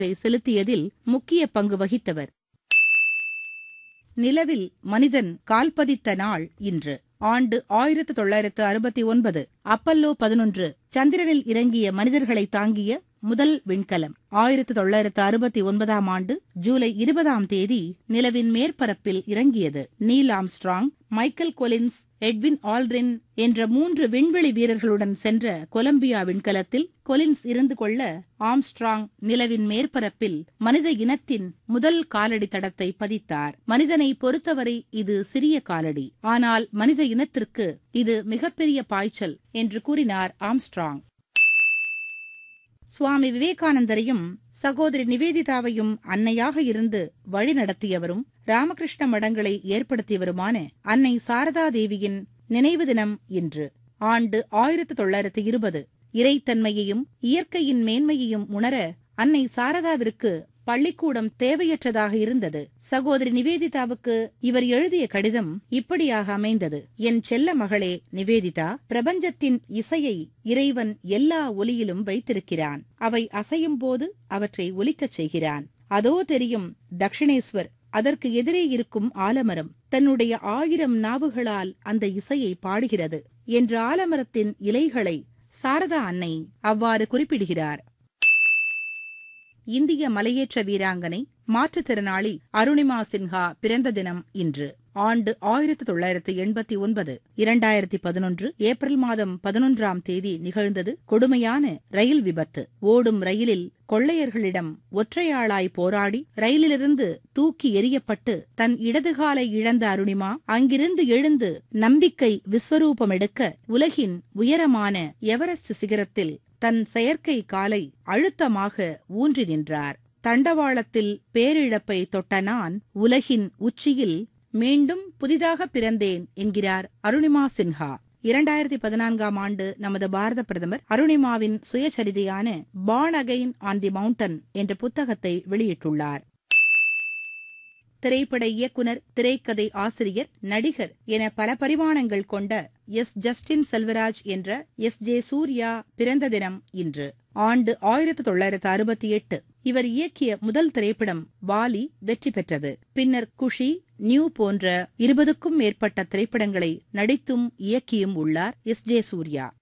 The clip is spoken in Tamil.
செலுத்தியதில் முக்கிய பங்கு வகித்தவர் நிலவில் மனிதன் கால்பதித்த நாள் இன்று ஆண்டு ஆயிரத்து தொள்ளாயிரத்து அறுபத்தி ஒன்பது அப்பல்லோ பதினொன்று சந்திரனில் இறங்கிய மனிதர்களை தாங்கிய முதல் விண்கலம் ஆயிரத்து தொள்ளாயிரத்து அறுபத்தி ஒன்பதாம் ஆண்டு ஜூலை இருபதாம் தேதி நிலவின் மேற்பரப்பில் இறங்கியது Neil Armstrong Michael Collins Edwin Aldrin என்ற மூன்று விண்வெளி வீரர்களுடன் சென்ற கொலம்பியா விண்கலத்தில் கொலின்ஸ் இருந்து கொள்ள ஆம்ஸ்ட்ராங் நிலவின் மேற்பரப்பில் மனித இனத்தின் முதல் காலடி தடத்தை பதித்தார் மனிதனை பொறுத்தவரை இது சிறிய காலடி ஆனால் மனித இனத்திற்கு இது மிகப்பெரிய பாய்ச்சல் என்று கூறினார் ஆம்ஸ்ட்ராங் சுவாமி விவேகானந்தரையும் சகோதரி நிவேதிதாவையும் அன்னையாக இருந்து வழிநடத்தியவரும் ராமகிருஷ்ண மடங்களை ஏற்படுத்தியவருமான அன்னை சாரதா தேவியின் நினைவு தினம் இன்று ஆண்டு ஆயிரத்து தொள்ளாயிரத்து இருபது இறைத்தன்மையையும் இயற்கையின் மேன்மையையும் உணர அன்னை சாரதாவிற்கு பள்ளிக்கூடம் தேவையற்றதாக இருந்தது சகோதரி நிவேதிதாவுக்கு இவர் எழுதிய கடிதம் இப்படியாக அமைந்தது என் செல்ல மகளே நிவேதிதா பிரபஞ்சத்தின் இசையை இறைவன் எல்லா ஒலியிலும் வைத்திருக்கிறான் அவை அசையும் போது அவற்றை ஒலிக்கச் செய்கிறான் அதோ தெரியும் தக்ஷிணேஸ்வர் அதற்கு எதிரே இருக்கும் ஆலமரம் தன்னுடைய ஆயிரம் நாவுகளால் அந்த இசையை பாடுகிறது என்ற ஆலமரத்தின் இலைகளை சாரதா அன்னை அவ்வாறு குறிப்பிடுகிறார் இந்திய மலையேற்ற வீராங்கனை மாற்றுத்திறனாளி அருணிமா சின்ஹா பிறந்த தினம் இன்று ஆண்டு ஆயிரத்தி தொள்ளாயிரத்து எண்பத்தி ஒன்பது இரண்டாயிரத்தி பதினொன்று ஏப்ரல் மாதம் பதினொன்றாம் தேதி நிகழ்ந்தது கொடுமையான ரயில் விபத்து ஓடும் ரயிலில் கொள்ளையர்களிடம் ஒற்றையாளாய் போராடி ரயிலிலிருந்து தூக்கி எறியப்பட்டு தன் இடதுகாலை இழந்த அருணிமா அங்கிருந்து எழுந்து நம்பிக்கை விஸ்வரூபம் எடுக்க உலகின் உயரமான எவரெஸ்ட் சிகரத்தில் தன் செயற்கை காலை அழுத்தமாக ஊன்றி நின்றார் தண்டவாளத்தில் பேரிழப்பை தொட்ட நான் உலகின் உச்சியில் மீண்டும் புதிதாக பிறந்தேன் என்கிறார் அருணிமா சின்ஹா இரண்டாயிரத்தி பதினான்காம் ஆண்டு நமது பாரத பிரதமர் அருணிமாவின் சுயசரிதையான Born Again on the Mountain என்ற புத்தகத்தை வெளியிட்டுள்ளார் திரைப்பட இயக்குனர் திரைக்கதை ஆசிரியர் நடிகர் என பல பரிமாணங்கள் கொண்ட எஸ் ஜஸ்டின் செல்வராஜ் என்ற எஸ் ஜே சூர்யா பிறந்த தினம் இன்று ஆண்டு ஆயிரத்து தொள்ளாயிரத்து அறுபத்தி எட்டு இவர் இயக்கிய முதல் திரைப்படம் வாலி வெற்றி பெற்றது பின்னர் குஷி நியூ போன்ற இருபதுக்கும் மேற்பட்ட திரைப்படங்களை நடித்தும் இயக்கியும் உள்ளார் எஸ் ஜே சூர்யா